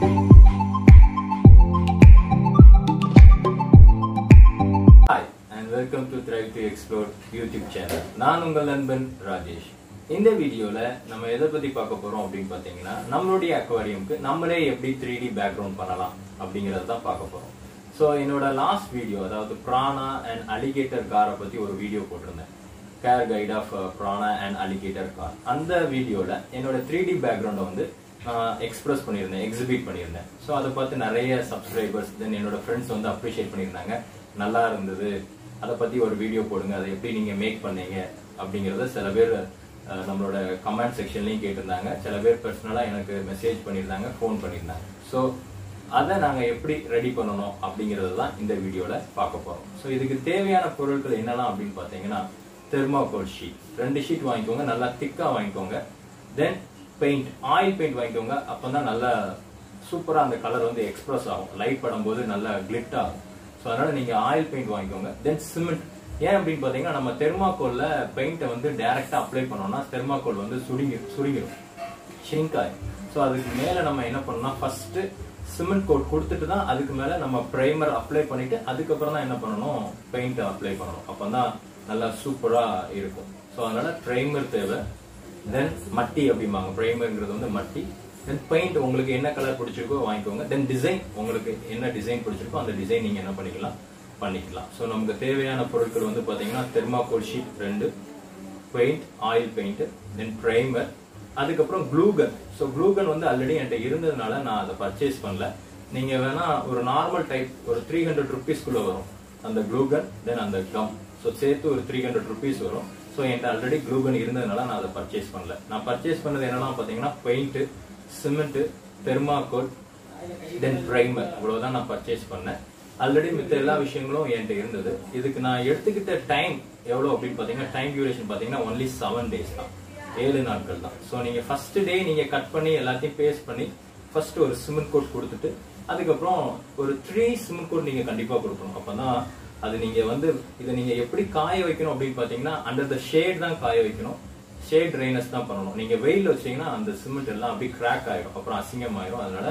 hi and welcome to thrive to explore YouTube channel நான் உங்கள் நண்பன் ராஜேஷ் இந்த வீடியோவில் நம்ம எதை பற்றி பார்க்க போகிறோம் அப்படின்னு பார்த்தீங்கன்னா நம்மளுடைய அக்வாரியம்க்கு நம்மளே எப்படி த்ரீ டி பேக்ரவுண்ட் பண்ணலாம் அப்படிங்கிறத தான் பார்க்க போகிறோம் ஸோ என்னோட லாஸ்ட் வீடியோ அதாவது பிரானா அண்ட் அலிகேட்டர் காரை பற்றி ஒரு வீடியோ போட்டிருந்தேன் care guide of piranha and alligator gar அந்த வீடியோவில் என்னோட த்ரீ டி பேக்ரவுண்டை வந்து எக்ஸ்பிரஸ் பண்ணியிருந்தேன் எக்ஸிபிட் பண்ணியிருந்தேன் ஸோ அதை பார்த்து நிறைய சப்ஸ்கிரைபர்ஸ் தென் என்னோட ஃப்ரெண்ட்ஸ் வந்து அப்ரிஷியேட் பண்ணியிருந்தாங்க நல்லா இருந்தது அதை பற்றி ஒரு வீடியோ போடுங்க அதை எப்படி நீங்கள் மேக் பண்ணீங்க அப்படிங்கிறத சில பேர் அஹ், நம்மளோட கமெண்ட் செக்ஷன்லையும் கேட்டிருந்தாங்க சில பேர் பர்சனலாக எனக்கு மெசேஜ் பண்ணியிருந்தாங்க ஃபோன் பண்ணியிருந்தாங்க ஸோ அதை நாங்கள் எப்படி ரெடி பண்ணணும் அப்படிங்கிறது தான் இந்த வீடியோவில் பார்க்க போகிறோம் ஸோ இதுக்கு தேவையான பொருட்கள் என்னெல்லாம் அப்படின்னு பார்த்தீங்கன்னா தெர்மாகோல் ஷீட் ரெண்டு ஷீட் வாங்கிக்கோங்க நல்லா திக்காக வாங்கிக்கோங்க தென் பெயிண்ட் ஆயில் பெயிண்ட் வாங்கிக்கோங்க அப்போ தான் நல்லா சூப்பராக அந்த கலர் வந்து எக்ஸ்பிரஸ் ஆகும் லைட் படும்போது நல்லா கிளிட் ஆகும் ஸோ அதனால நீங்கள் ஆயில் பெயிண்ட் வாங்கிக்கோங்க தென் சிமெண்ட் ஏன் அப்படின்னு பார்த்தீங்கன்னா நம்ம தெர்மாக்கோல்ல பெயிண்ட்டை வந்து டைரெக்டாக அப்ளை பண்ணோம்னா தெர்மாக்கோல் வந்து சுருங்கி சுருங்கிடும் ஷ்ரிங்க் ஆகும் ஸோ அதுக்கு மேலே நம்ம என்ன பண்ணணும்னா ஃபர்ஸ்ட் சிமெண்ட் கோட் கொடுத்துட்டு தான் அதுக்கு மேலே நம்ம ப்ரைமர் அப்ளை பண்ணிட்டு அதுக்கப்புறம் தான் என்ன பண்ணணும் பெயிண்ட் அப்ளை பண்ணணும் அப்போ தான் நல்லா சூப்பராக இருக்கும் ஸோ அதனால ப்ரைமர் தேவை தென் மட்டி அப்படிம்பாங்க ப்ரைமர்ங்கிறது வந்து மட்டி தென் பெயிண்ட் உங்களுக்கு என்ன கலர் பிடிச்சிருக்கோ வாங்கிக்கோங்க தென் டிசைன் உங்களுக்கு என்ன டிசைன் பிடிச்சிருக்கோ அந்த டிசைன் நீங்கள் என்ன பண்ணிக்கலாம் பண்ணிக்கலாம் ஸோ நமக்கு தேவையான பொருட்கள் வந்து பார்த்தீங்கன்னா தெர்மாகோல் ஷீட் ரெண்டு paint oil paint then primer அதுக்கப்புறம் க்ளூகன் ஸோ க்ளூகன் வந்து ஆல்ரெடி என்கிட்ட இருந்ததுனால நான் அதை பர்ச்சேஸ் பண்ணல நீங்க வேணா ஒரு நார்மல் டைப் ஒரு த்ரீ ஹண்ட்ரட் ருபீஸ்க்குள்ள வரும் அந்த க்ளூகன் தென் அந்த கம் ஸோ சேர்த்து ஒரு த்ரீ ஹண்ட்ரட் ருபீஸ் வரும் ஸோ என்கிட்ட ஆல்ரெடி க்ளூகன் இருந்ததுனால நான் அதை பர்ச்சேஸ் பண்ணல நான் பர்ச்சேஸ் பண்ணது என்னெல்லாம் பார்த்தீங்கன்னா paint cement thermocol then primer இவ்வளவுதான் நான் பர்ச்சேஸ் பண்ணேன் ஆல்ரெடி மித்த எல்லா விஷயங்களும் என்கிட்ட இருந்தது இதுக்கு நான் எடுத்துக்கிட்ட டைம் எவ்வளோ அப்படின்னு பார்த்தீங்கன்னா டைம் டியூரேஷன் பார்த்தீங்கன்னா ஒன்லி செவன் டேஸ் தான் ஏழு நாட்கள் தான் ஸோ நீங்கள் ஃபர்ஸ்ட் டே நீங்கள் கட் பண்ணி எல்லாத்தையும் பேஸ்ட் பண்ணி ஃபர்ஸ்ட் ஒரு சிமெண்ட் கோட் கொடுத்துட்டு அதுக்கப்புறம் ஒரு த்ரீ சிமெண்ட் கோட் நீங்கள் கண்டிப்பாக கொடுக்கணும் அப்போ தான் அது நீங்கள் வந்து இதை நீங்கள் எப்படி காய வைக்கணும் அப்படின்னு பார்த்தீங்கன்னா அண்டர் த ஷேட் தான் காய வைக்கணும் ஷேட் ட்ரைனஸ் தான் பண்ணணும் நீங்க வெயில் வச்சீங்கன்னா அந்த சிமெண்ட் எல்லாம் அப்படியே கிராக் ஆயிடும் அப்புறம் அசிங்கமாயிடும் அதனால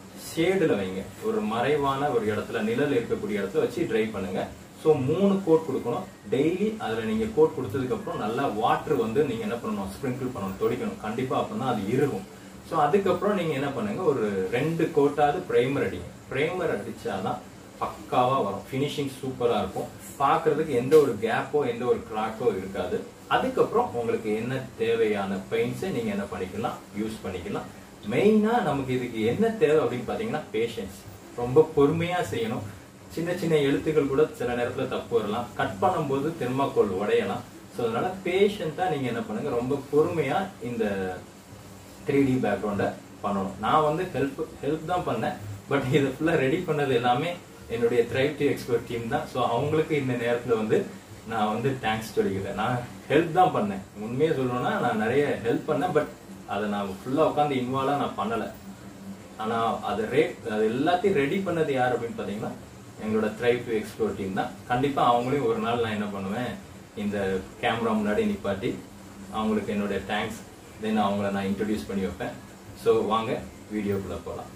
ஷேடுல வைங்க ஒரு மறைவான ஒரு இடத்துல நிழல் இருக்கக்கூடிய இடத்துல வச்சு ட்ரை பண்ணுங்க ஸோ மூணு கோட் கொடுக்கணும் டெய்லி அதுல நீங்க கோட் கொடுத்ததுக்கு அப்புறம் நல்லா வாட்டர் வந்து நீங்க என்ன பண்ணணும் ஸ்ப்ரிங்கிள் பண்ணணும் தொடிக்கணும் கண்டிப்பா அப்பதான் அது இருக்கும் ஸோ அதுக்கப்புறம் நீங்க என்ன பண்ணுங்க ஒரு ரெண்டு கோட்டாவது பிரைமர் அடிங்க பிரைமர் அடிச்சாதான் பக்காவா வரும் ஃபினிஷிங் சூப்பரா இருக்கும் பார்க்கிறதுக்கு எந்த ஒரு கேப்போ எந்த ஒரு கிராக்கோ இருக்காது அதுக்கப்புறம் உங்களுக்கு என்ன தேவையான பெயிண்ட்ஸை நீங்க என்ன பண்ணிக்கலாம் யூஸ் பண்ணிக்கலாம் மெயினா நமக்கு இதுக்கு என்ன தேவை அப்படின்னு பாத்தீங்கன்னா பேஷன்ஸ் ரொம்ப பொறுமையா செய்யணும் சின்ன சின்ன எழுத்துக்கள் கூட சில நேரத்துல தப்பு வரலாம் கட் பண்ணும்போது தெர்மாக்கோல் உடையலாம் ஸோ அதனால பேஷண்டா நீங்க என்ன பண்ணுங்க ரொம்ப பொறுமையா இந்த த்ரீ டி பேக்ரவுண்டை பண்ணணும் நான் வந்து ஹெல்ப் ஹெல்ப் தான் பண்ணேன் பட் இதை ஃபுல்லாக ரெடி பண்ணது எல்லாமே என்னுடைய த்ரைவ் டு எக்ஸ்பர்ட் டீம் தான் ஸோ அவங்களுக்கு இந்த நேரத்தில் வந்து நான் வந்து தேங்க்ஸ் சொல்லிக்கிறேன் நான் ஹெல்ப் தான் பண்ணேன் உண்மையை சொல்லணும்னா நான் நிறைய ஹெல்ப் பண்ணேன் பட் அதை நான் ஃபுல்லாக உட்காந்து இன்வால்வாக நான் பண்ணலை ஆனால் அதை ரே அது எல்லாத்தையும் ரெடி பண்ணது யார் அப்படின்னு பார்த்தீங்கன்னா எங்களோட த்ரைவ் டு எக்ஸ்ப்ளோர் டீம் தான் கண்டிப்பாக அவங்களையும் ஒரு நாள் நான் என்ன பண்ணுவேன் இந்த கேமரா முன்னாடி நிப்பாட்டி அவங்களுக்கு என்னுடைய தேங்க்ஸ் தென் அவங்கள நான் இன்ட்ரடியூஸ் பண்ணி வைப்பேன் ஸோ வாங்க வீடியோக்குள்ளே போகலாம்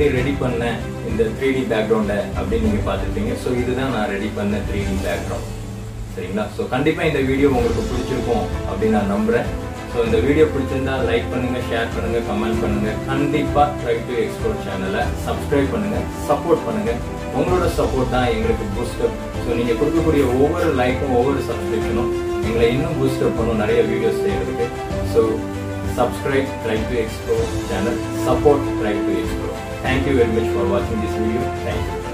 ரெடி பண்ண இந்த த்ரீ டி பேக்ரவுண்டை அப்படின்னு நீங்கள் பார்த்துருப்பீங்க ஸோ இதுதான் நான் ரெடி பண்ண த்ரீ டி பேக்ரவுண்ட் சரிங்களா ஸோ கண்டிப்பாக இந்த வீடியோ உங்களுக்கு பிடிச்சிருக்கும் அப்படின்னு நான் நம்புகிறேன் ஸோ இந்த வீடியோ பிடிச்சிருந்தா லைக் பண்ணுங்க ஷேர் பண்ணுங்க கமெண்ட் பண்ணுங்க கண்டிப்பாக ட்ரை டு எக்ஸ்போர்ட் சேனலை சப்ஸ்கிரைப் பண்ணுங்க சப்போர்ட் பண்ணுங்க உங்களோட சப்போர்ட் தான் எங்களுக்கு பூஸ்டப் ஸோ நீங்கள் கொடுக்கக்கூடிய ஒவ்வொரு லைக்கும் ஒவ்வொரு சப்ஸ்கிரிப்ஷனும் எங்களை இன்னும் பூஸ்டப் பண்ணும் நிறைய வீடியோஸ் செய்யறதுக்கு so subscribe try to explore channel support try to explore thank you very much for வாட்சிங் திஸ் வீடியோ தேங்க்யூ